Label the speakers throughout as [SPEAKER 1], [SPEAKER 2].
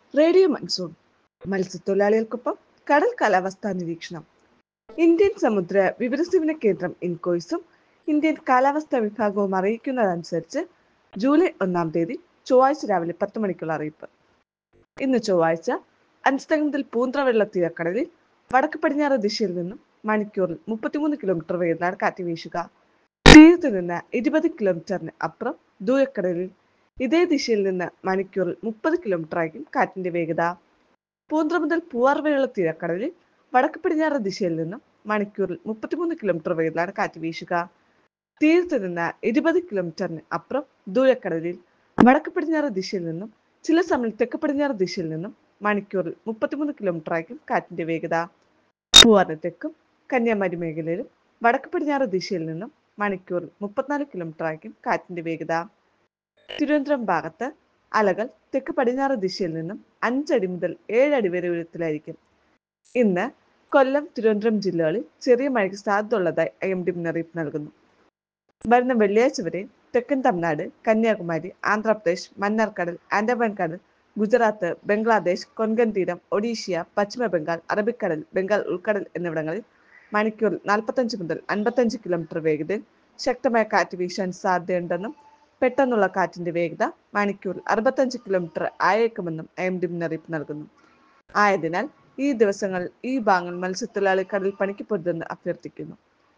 [SPEAKER 1] radio monsoon മത്സ്യത്തൊഴിലാളികൾക്കൊപ്പം കടൽ കാലാവസ്ഥാ നിരീക്ഷണം ഇന്ത്യൻ സമുദ്ര വിവരസേവന കേന്ദ്രം ഇൻകോയ്സും ഇന്ത്യൻ കാലാവസ്ഥാ വിഭാഗവും അറിയിക്കുന്നതനുസരിച്ച് ജൂലൈ ഒന്നാം തീയതി ചൊവ്വാഴ്ച രാവിലെ പത്ത് മണിക്കുള്ള അറിയിപ്പ് ഇന്ന് ചൊവ്വാഴ്ച അഞ്ചുതങ്ങത്തിൽ പൂന്തറവെള്ള തീരക്കടലിൽ വടക്ക് പടിഞ്ഞാറ് ദിശയിൽ നിന്നും മണിക്കൂറിൽ മുപ്പത്തിമൂന്ന് കിലോമീറ്റർ വേഗത്തിലാണ് കാറ്റ് വീശുക തീരത്ത് നിന്ന് ഇരുപത് കിലോമീറ്ററിന് അപ്പുറം ദൂരക്കടലിൽ ഇതേ ദിശയിൽ നിന്ന് മണിക്കൂറിൽ മുപ്പത് കിലോമീറ്റർ ആയിരിക്കും കാറ്റിന്റെ വേഗത പൂന്തറ മുതൽ പൂവാർ വരെയുള്ള തീരക്കടലിൽ വടക്ക് പടിഞ്ഞാറ് ദിശയിൽ നിന്നും മണിക്കൂറിൽ മുപ്പത്തിമൂന്ന് കിലോമീറ്റർ വേഗത്തിലാണ് കാറ്റ് വീശുക തീരത്ത് നിന്ന് ഇരുപത് കിലോമീറ്ററിന് അപ്പുറം ദൂരക്കടലിൽ വടക്ക് പടിഞ്ഞാറ് ദിശയിൽ നിന്നും ചില സമയം തെക്ക് പടിഞ്ഞാറ് ദിശയിൽ നിന്നും മണിക്കൂറിൽ മുപ്പത്തിമൂന്ന് കിലോമീറ്റർ ആയിരിക്കും കാറ്റിന്റെ വേഗത പൂവാറിന് തെക്കും കന്യാകുമാരി മേഖലയിലും വടക്ക് പടിഞ്ഞാറ് ദിശയിൽ നിന്നും മണിക്കൂറിൽ മുപ്പത്തിനാല് കിലോമീറ്റർ ആയിരിക്കും കാറ്റിന്റെ വേഗത തിരുവനന്തപുരം ഭാഗത്ത് അലകൾ തെക്ക് പടിഞ്ഞാറ് ദിശയിൽ നിന്നും അഞ്ചടി മുതൽ ഏഴടി വരെ ഉയരത്തിലായിരിക്കും ഇന്ന് കൊല്ലം തിരുവനന്തപുരം ജില്ലകളിൽ ചെറിയ മഴയ്ക്ക് സാധ്യതയുള്ളതായി ഐ എം ഡി മുന്നറിയിപ്പ് നൽകുന്നു വരുന്ന വെള്ളിയാഴ്ച വരെ തെക്കൻ തമിഴ്നാട് കന്യാകുമാരി ആന്ധ്രാപ്രദേശ് മന്നാർക്കടൽ ആൻഡമാൻ കടൽ ഗുജറാത്ത് ബംഗ്ലാദേശ് കൊങ്കൺ തീരം ഒഡീഷ്യ പശ്ചിമ ബംഗാൾ അറബിക്കടൽ ബംഗാൾ ഉൾക്കടൽ എന്നിവിടങ്ങളിൽ മണിക്കൂറിൽ നാൽപ്പത്തഞ്ച് മുതൽ അൻപത്തഞ്ച് കിലോമീറ്റർ വേഗതയിൽ ശക്തമായ കാറ്റ് വീശാൻ സാധ്യതയുണ്ടെന്നും പെട്ടെന്നുള്ള കാറ്റിന്റെ വേഗത മണിക്കൂറിൽ അറുപത്തഞ്ച് കിലോമീറ്റർ ആയേക്കുമെന്നും ഐ എം ഡി മുന്നറിയിപ്പ് നൽകുന്നു ആയതിനാൽ ഈ ദിവസങ്ങളിൽ ഈ ഭാഗങ്ങൾ മത്സ്യത്തൊഴിലാളി കടൽ പണിക്ക് പൊരുതെന്ന് അഭ്യർത്ഥിക്കുന്നു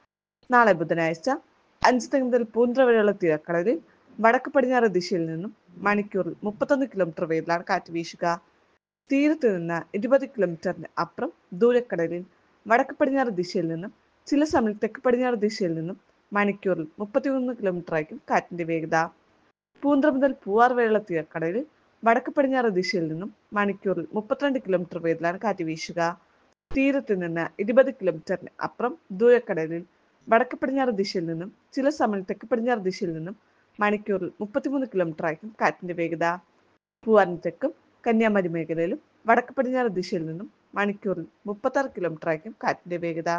[SPEAKER 1] നാളെ ബുധനാഴ്ച അഞ്ച് മുതൽ പൂന്തറ വരെയുള്ള തീരക്കടലിൽ വടക്ക് പടിഞ്ഞാറ് ദിശയിൽ നിന്നും മണിക്കൂറിൽ മുപ്പത്തൊന്ന് കിലോമീറ്റർ വേഗത്തിലാണ് കാറ്റ് വീശുക തീരത്ത് നിന്ന് ഇരുപത് കിലോമീറ്ററിന് അപ്പുറം ദൂരക്കടലിൽ വടക്ക് പടിഞ്ഞാറ് ദിശയിൽ നിന്നും ചില സമയം തെക്ക് പടിഞ്ഞാറ് ദിശയിൽ നിന്നും മണിക്കൂറിൽ മുപ്പത്തിമൂന്ന് കിലോമീറ്റർ ആയിരിക്കും കാറ്റിന്റെ വേഗത പൂന്തറ മുതൽ പൂവാർ വരെയുള്ള തീരക്കടലിൽ വടക്ക് പടിഞ്ഞാറ് ദിശയിൽ നിന്നും മണിക്കൂറിൽ മുപ്പത്തിരണ്ട് കിലോമീറ്റർ വേഗത്തിലാണ് കാറ്റ് വീശുക തീരത്ത് നിന്ന് ഇരുപത് കിലോമീറ്ററിന് അപ്പുറം ദൂരക്കടലിൽ വടക്ക് പടിഞ്ഞാറ് ദിശയിൽ നിന്നും ചില സമയം തെക്ക് പടിഞ്ഞാറ് ദിശയിൽ നിന്നും മണിക്കൂറിൽ മുപ്പത്തിമൂന്ന് കിലോമീറ്റർ ആയിരിക്കും കാറ്റിന്റെ വേഗത പൂവാറിന് തെക്കും കന്യാകുമാരി മേഖലയിലും വടക്ക് പടിഞ്ഞാറ് ദിശയിൽ നിന്നും മണിക്കൂറിൽ മുപ്പത്താറ് കിലോമീറ്റർ ആയിരിക്കും കാറ്റിന്റെ വേഗത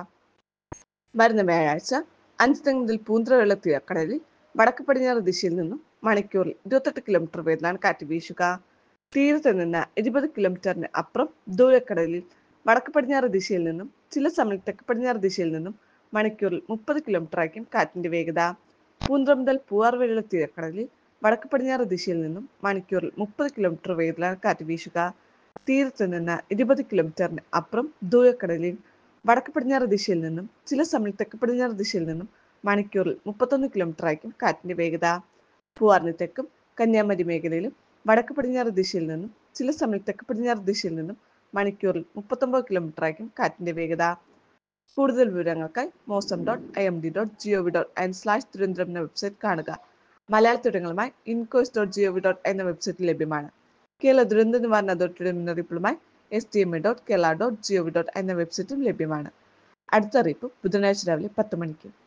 [SPEAKER 1] വരുന്ന വ്യാഴാഴ്ച അഞ്ച് മുതൽ പൂന്തറ വെള്ള തീരക്കടലിൽ വടക്ക് പടിഞ്ഞാറ് ദിശയിൽ നിന്നും മണിക്കൂറിൽ ഇരുപത്തെട്ട് കിലോമീറ്റർ വേഗത്തിലാണ് കാറ്റ് വീശുക തീരത്ത് നിന്ന് ഇരുപത് കിലോമീറ്ററിന് അപ്പുറം ദൂരക്കടലിൽ വടക്ക് പടിഞ്ഞാറ് ദിശയിൽ നിന്നും ചില സമയം തെക്ക് പടിഞ്ഞാറ് ദിശയിൽ നിന്നും മണിക്കൂറിൽ മുപ്പത് കിലോമീറ്റർ ആയിരിക്കും കാറ്റിന്റെ വേഗത പൂന്തറ മുതൽ പൂവാർ വരെയുള്ള തീരക്കടലിൽ വടക്ക് പടിഞ്ഞാറ് ദിശയിൽ നിന്നും മണിക്കൂറിൽ മുപ്പത് കിലോമീറ്റർ വേഗത്തിലാണ് കാറ്റ് വീശുക തീരത്ത് നിന്ന് ഇരുപത് കിലോമീറ്ററിന് അപ്പുറം ദൂരക്കടലിൽ വടക്ക് പടിഞ്ഞാറ് ദിശയിൽ നിന്നും ചില സമയം തെക്ക് പടിഞ്ഞാറ് ദിശയിൽ നിന്നും മണിക്കൂറിൽ മുപ്പത്തൊന്ന് കിലോമീറ്റർ ആയിരിക്കും കാറ്റിന്റെ വേഗത പൂവാറിന് തെക്കും കന്യാകുമാരി മേഖലയിലും വടക്ക് പടിഞ്ഞാറ് ദിശയിൽ നിന്നും ചില സമയം തെക്ക് പടിഞ്ഞാറ് ദിശയിൽ നിന്നും മണിക്കൂറിൽ മുപ്പത്തൊമ്പത് കിലോമീറ്റർ ആയിരിക്കും കാറ്റിന്റെ വേഗത കൂടുതൽ വിവരങ്ങൾക്കായി mausam dot I M D dot G O V dot in slash Thiruvananthapuram എന്ന വെബ്സൈറ്റ് കാണുക മലയാള തുടങ്ങളുമായി INCOIS dot G O V dot എന്ന വെബ്സൈറ്റ് ലഭ്യമാണ് കേരള ദുരന്ത നിവാരണ അതോറിറ്റിയുടെ മുന്നറിയിപ്പുകളുമായി S T M A dot Kerala dot G O V dot എന്ന വെബ്സൈറ്റും ലഭ്യമാണ് അടുത്ത അറിയിപ്പ് ബുധനാഴ്ച രാവിലെ പത്ത് മണിക്ക്